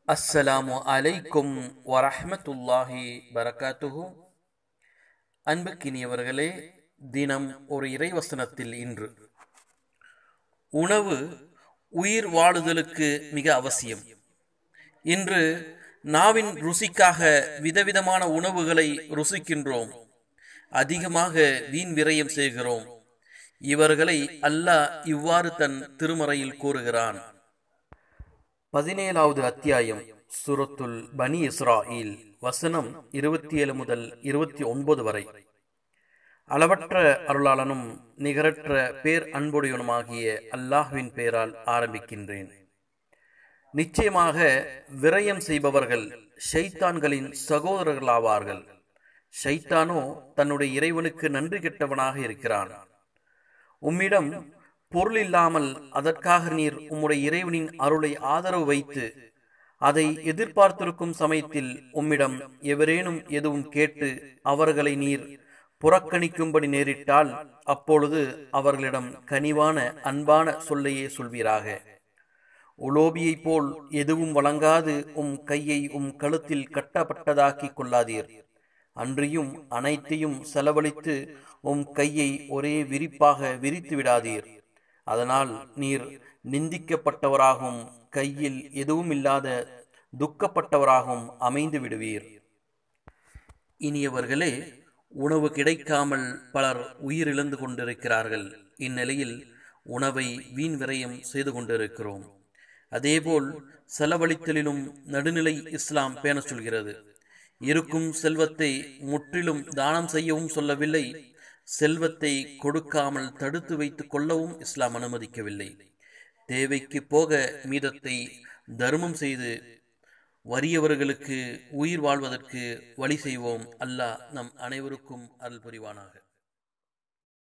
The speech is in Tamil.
அஸ்ஸலாமு அலைக்கும் வரஹ்மத்துல்லாஹி பரகாத்துஹு அன்புக்கினியவர்களே தினம் ஒரு இறைவசனத்தில் இன்று உணவு உயிர் வாழுதலுக்கு மிக அவசியம் இன்று நாவின் ருசிக்காக விதவிதமான உணவுகளை ருசிக்கின்றோம் அதிகமாக வீண் விரயம் செய்கிறோம் இவர்களை அல்லாஹ் இவ்வாறு தன் திருமறையில் கூறுகிறான் பதினேழாவது அத்தியாயம் சுரத்துல் பனி இஸ்ராயில் வசனம் இருபத்தி ஏழு முதல் இருபத்தி ஒன்பது வரை அளவற்ற அருளாளனும் நிகரற்ற பேர் அன்புடையனுமாகிய அல்லாஹ்வின் பெயரால் ஆரம்பிக்கின்றேன் நிச்சயமாக விரயம் செய்பவர்கள் ஷைத்தான்களின் சகோதரர்களாவார்கள் ஷைத்தானோ தன்னுடைய இறைவனுக்கு நன்றி கெட்டவனாக இருக்கிறான் உம்மிடம் பொருள் இல்லாமல் அதற்காக நீர் உம்முடைய இறைவனின் அருளை ஆதரவு வைத்து அதை எதிர்பார்த்திருக்கும் சமயத்தில் உம்மிடம் எவரேனும் எதுவும் கேட்டு அவர்களை நீர் புறக்கணிக்கும்படி நேரிட்டால் அப்பொழுது அவர்களிடம் கனிவான அன்பான சொல்லையே சொல்வீராக உலோபியைப் போல் எதுவும் வழங்காது உம் கையை உம் கழுத்தில் கட்டப்பட்டதாக்கிக் கொள்ளாதீர் அன்றியும் அனைத்தையும் செலவழித்து உம் கையை ஒரே விரிப்பாக விரித்து விடாதீர் அதனால் நீர் நிந்திக்கப்பட்டவராகவும் கையில் எதுவும் இல்லாத துக்கப்பட்டவராகவும் அமைந்து விடுவீர் இனியவர்களே உணவு கிடைக்காமல் பலர் உயிரிழந்து கொண்டிருக்கிறார்கள் இந்நிலையில் உணவை வீண் விரயம் செய்து கொண்டிருக்கிறோம் அதேபோல் செலவழித்தலிலும் நடுநிலை இஸ்லாம் பேண சொல்கிறது இருக்கும் செல்வத்தை முற்றிலும் தானம் செய்யவும் சொல்லவில்லை செல்வத்தை கொடுக்காமல் தடுத்து வைத்துக் கொள்ளவும் இஸ்லாம் அனுமதிக்கவில்லை தேவைக்கு போக மீதத்தை தர்மம் செய்து வறியவர்களுக்கு உயிர் வாழ்வதற்கு வழி செய்வோம் அல்லாஹ் நம் அனைவருக்கும் அருள் புரிவானாக